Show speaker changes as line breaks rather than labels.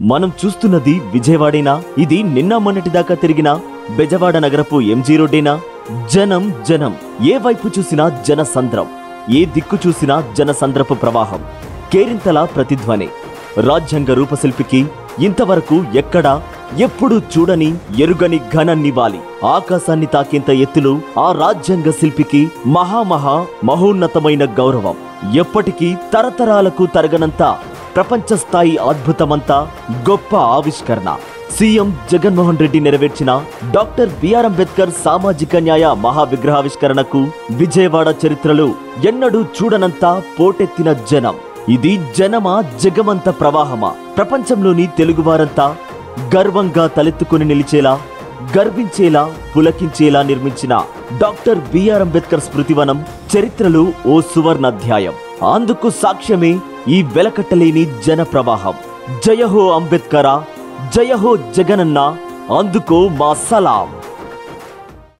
మనం చూస్తున్నది విజయవాడేనా ఇది నిన్న మొన్నటిదాకా తిరిగిన బెజవాడ నగరపు ఎంజీ రోడ్డేనా జనం జనం ఏ వైపు చూసినా జన సంద్రం ఏ దిక్కు చూసినా జన సంద్రపు ప్రవాహం కేరింతల ప్రతిధ్వని రాజ్యాంగ రూపశిల్పికి ఇంతవరకు ఎక్కడా ఎప్పుడు చూడని ఎరుగని ఘన నివాళి ఆకాశాన్ని తాకేంత ఎత్తులు ఆ రాజ్యాంగ శిల్పికి మహామహా మహోన్నతమైన గౌరవం ఎప్పటికీ తరతరాలకు తరగనంత ప్రపంచ స్థాయి అద్భుతమంతా గొప్ప ఆవిష్కరణ సీఎం జగన్మోహన్ రెడ్డి నెరవేర్చిన డాక్టర్ బిఆర్ అంబేద్కర్ సామాజిక న్యాయ మహావిగ్రహావిష్కరణకు విజయవాడ చరిత్రలో ఎన్నడూ చూడనంత పోటెత్తిన జనం ఇది జనమా జగమంత ప్రవాహమా ప్రపంచంలోని తెలుగువారంతా గర్వంగా తలెత్తుకుని నిలిచేలా గర్వించేలా పులకించేలా నిర్మించిన డాక్టర్ బిఆర్ అంబేద్కర్ స్మృతివనం చరిత్రలో ఓ సువర్ణ అధ్యాయం అందుకు సాక్ష్యమే ఈ వెలకట్టలేని జన ప్రవాహం జయహో అంబేద్కరా జయహో జగనన్న అందుకో మా సలాం